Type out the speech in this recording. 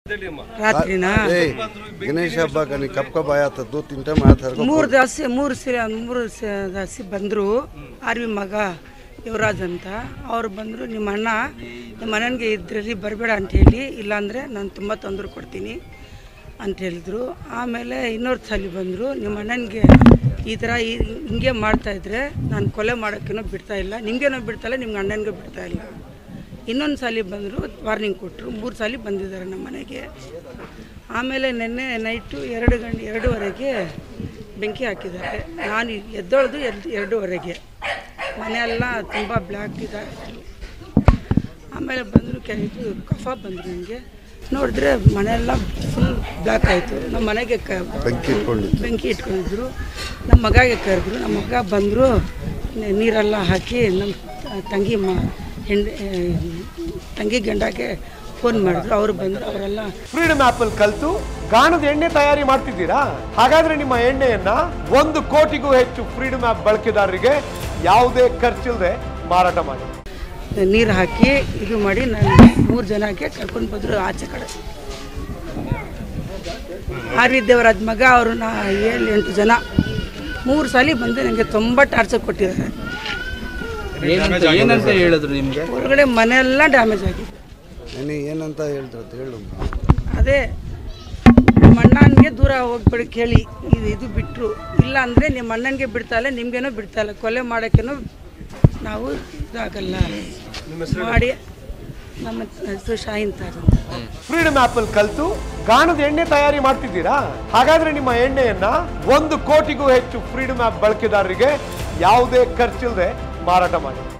ರಾತ್ರಿನಾ ಏ ಗಣೇಶ ಹಬ್ಬ ಕನಿ cup cup ಆಯಾತ ದೂ ತಿನ್ ಟೈಮ್ ಆಯ್ತು ಮೂರು ದಸಿ ಮೂರು ಸಿ ಮೂರು ಸ- ದಸಿ ಬಂದರು ಆರ್ವಿ ಮಗ ಯುವರಾಜ್ ಅಂತ ಅವ್ರು ಬಂದರು ನಿಮ್ಮ ಅಣ್ಣ ನಿಮ್ಮ ಅಣ್ಣನಿಗೆ ಇದರಲ್ಲಿ ಬರಬೇಡ ಅಂತ ಹೇಳಿ ಇಲ್ಲಾಂದರೆ ನಾನು ತುಂಬ ತೊಂದರೆ ಕೊಡ್ತೀನಿ ಅಂತ ಹೇಳಿದ್ರು ಆಮೇಲೆ ಇನ್ನೊಂದು ಸಲ ಬಂದರು ನಿಮ್ಮ ಅಣ್ಣನಿಗೆ ಈ ಥರ ಈ ಹಿಂಗೆ ಮಾಡ್ತಾಯಿದ್ರೆ ನಾನು ಕೊಲೆ ಮಾಡೋಕ್ಕೇನೋ ಬಿಡ್ತಾ ಇಲ್ಲ ನಿಮಗೇನೋ ಬಿಡ್ತಾ ಇಲ್ಲ ನಿಮ್ಗೆ ಅಣ್ಣನಿಗೆ ಬಿಡ್ತಾ ಇಲ್ಲ ಇನ್ನೊಂದು ಸಾಲಿ ಬಂದರು ವಾರ್ನಿಂಗ್ ಕೊಟ್ಟರು ಮೂರು ಸಾಲಿ ಬಂದಿದ್ದಾರೆ ನಮ್ಮ ಮನೆಗೆ ಆಮೇಲೆ ನಿನ್ನೆ ನೈಟು ಎರಡು ಗಂಟೆ ಎರಡೂವರೆಗೆ ಬೆಂಕಿ ಹಾಕಿದ್ದಾರೆ ನಾನು ಎದ್ದೊಳ್ದು ಎದ್ದು ಎರಡೂವರೆಗೆ ಮನೆಯೆಲ್ಲ ತುಂಬ ಬ್ಲ್ಯಾಕ್ ಇದಾಯಿತು ಆಮೇಲೆ ಬಂದರು ಕೆ ಇದು ಕಫ ಬಂದರು ನನಗೆ ನೋಡಿದ್ರೆ ಮನೆಯೆಲ್ಲ ಫುಲ್ ಬ್ಲ್ಯಾಕ್ ಆಯಿತು ನಮ್ಮ ಮನೆಗೆ ಕ ಬೆಂಕಿ ಇಟ್ಕೊಂಡಿದ್ದು ಬೆಂಕಿ ಇಟ್ಕೊಂಡಿದ್ರು ನಮ್ಮ ಮಗಗೆ ಕರೆದ್ರು ನಮ್ಮ ಮಗ ಬಂದರು ನೀರೆಲ್ಲ ಹಾಕಿ ನಮ್ಮ ತ- ತಂಗಿ ಮ ಹೆಂಡ ತಂಗಿ ಗಂಡಗೆ ಫೋನ್ ಮಾಡಿದ್ರು ಅವರು ಬಂದರು ಅವರೆಲ್ಲ ಫ್ರೀಡಮ್ ಆಪ್ ಅಲ್ಲಿ ಕಲ್ತು ಗಾಣದ ಎಣ್ಣೆ ತಯಾರಿ ಮಾಡ್ತಿದ್ದೀರಾ ಹಾಗಾದ್ರೆ ನಿಮ್ಮ ಎಣ್ಣೆಯನ್ನ ಒಂದು ಕೋಟಿಗೂ ಹೆಚ್ಚು ಫ್ರೀಡಮ್ ಆಪ್ ಬಳಕೆದಾರರಿಗೆ ಯಾವುದೇ ಖರ್ಚಿಲ್ಲದೆ ಮಾರಾಟ ಮಾಡಿ ನೀರು ಹಾಕಿ ಇದು ಮಾಡಿ ನಾನು ಮೂರು ಜನಕ್ಕೆ ಕರ್ಕೊಂಡು ಬಂದರು ಆಚೆ ಕಡೆ ಆರ್ವಿ ದೇವರಾಜ್ ಮಗ ಅವರು ನಾ ಏಳು ಎಂಟು ಜನ ಮೂರು ಸಾಲಿ ಬಂದು ನನಗೆ ತುಂಬ ಟಾರ್ಚರ್ ಕೊಟ್ಟಿದ್ದಾರೆ ಏನಂತ ಏನಂತ ಹೇಳಿದ್ರು ನಿಮ್ಗೆ ಹೊರಗಡೆ ಮನೆಯೆಲ್ಲ ಡ್ಯಾಮೇಜ್ ಆಗಿದೆ ನೀನು ಏನಂತ ಹೇಳ್ತಾರೆ ಅಂತ ಹೇಳು ಅದೇ ನಿಮ್ಮ ಅಣ್ಣನಿಗೆ ದೂರ ಹೋಗ್ಬೇಡಿ ಕೇಳಿ ಇದು ಇದು ಬಿಟ್ಟರು ಇಲ್ಲ ಅಂದರೆ ನಿಮ್ಮ ಅಣ್ಣನಿಗೆ ಬಿಡ್ತಾ ಇಲ್ಲ ನಿಮಗೇನೋ ಬಿಡ್ತಾ ಇಲ್ಲ ಕೊಲೆ ಮಾಡೋಕ್ಕೇನೋ ನಾವು ಇದಾಗಲ್ಲ ಮಾಡಿ ನಮ್ಮ ಹೆಸರು ಶಾಹಿನ್ ತಾಜ್ ಅಂತ ಫ್ರೀಡಮ್ ಆಪ್ ಅಲ್ಲಿ ಕಲ್ತು ಗಾಣದ ಎಣ್ಣೆ ತಯಾರಿ ಮಾಡ್ತಿದ್ದೀರಾ ಹಾಗಾದ್ರೆ ನಿಮ್ಮ ಎಣ್ಣೆಯನ್ನ ಒಂದು ಕೋಟಿಗೂ ಹೆಚ್ಚು ಫ್ರೀಡಮ್ ಆಪ್ ಬಳಕೆದಾರರಿಗೆ ಯಾವುದೇ ಖರ್ಚಿಲ್ಲದೆ ಮಾರಾಟ ಮಾಡಿ